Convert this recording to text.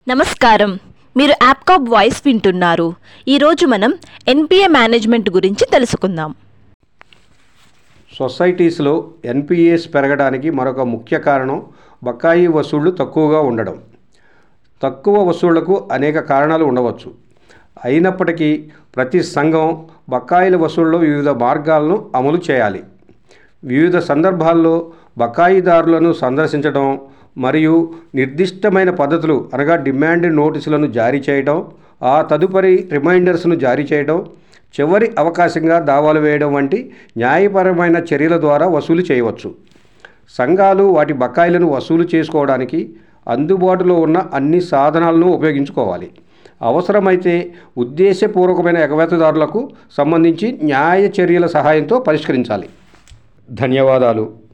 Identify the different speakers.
Speaker 1: నమస్కారం మీరు యాప్కాప్ వాయిస్ వింటున్నారు ఈరోజు మనం ఎన్పిఏ మేనేజ్మెంట్ గురించి తెలుసుకుందాం
Speaker 2: సొసైటీస్లో ఎన్పిఎస్ పెరగడానికి మరొక ముఖ్య కారణం బకాయి వసూళ్లు తక్కువగా ఉండడం తక్కువ వసూళ్లకు అనేక కారణాలు ఉండవచ్చు అయినప్పటికీ ప్రతి సంఘం బకాయిల వసూళ్లో వివిధ మార్గాలను అమలు చేయాలి వివిధ సందర్భాల్లో బకాయిదారులను సందర్శించడం మరియు నిర్దిష్టమైన పద్ధతులు అనగా డిమాండ్ నోటీసులను జారీ చేయడం ఆ తదుపరి రిమైండర్స్ను జారీ చేయడం చివరి అవకాశంగా దావాలు వేయడం వంటి న్యాయపరమైన చర్యల ద్వారా వసూలు చేయవచ్చు సంఘాలు వాటి బకాయిలను వసూలు చేసుకోవడానికి అందుబాటులో ఉన్న అన్ని సాధనాలను ఉపయోగించుకోవాలి అవసరమైతే ఉద్దేశపూర్వకమైన ఎగవేతదారులకు సంబంధించి న్యాయ చర్యల సహాయంతో పరిష్కరించాలి ధన్యవాదాలు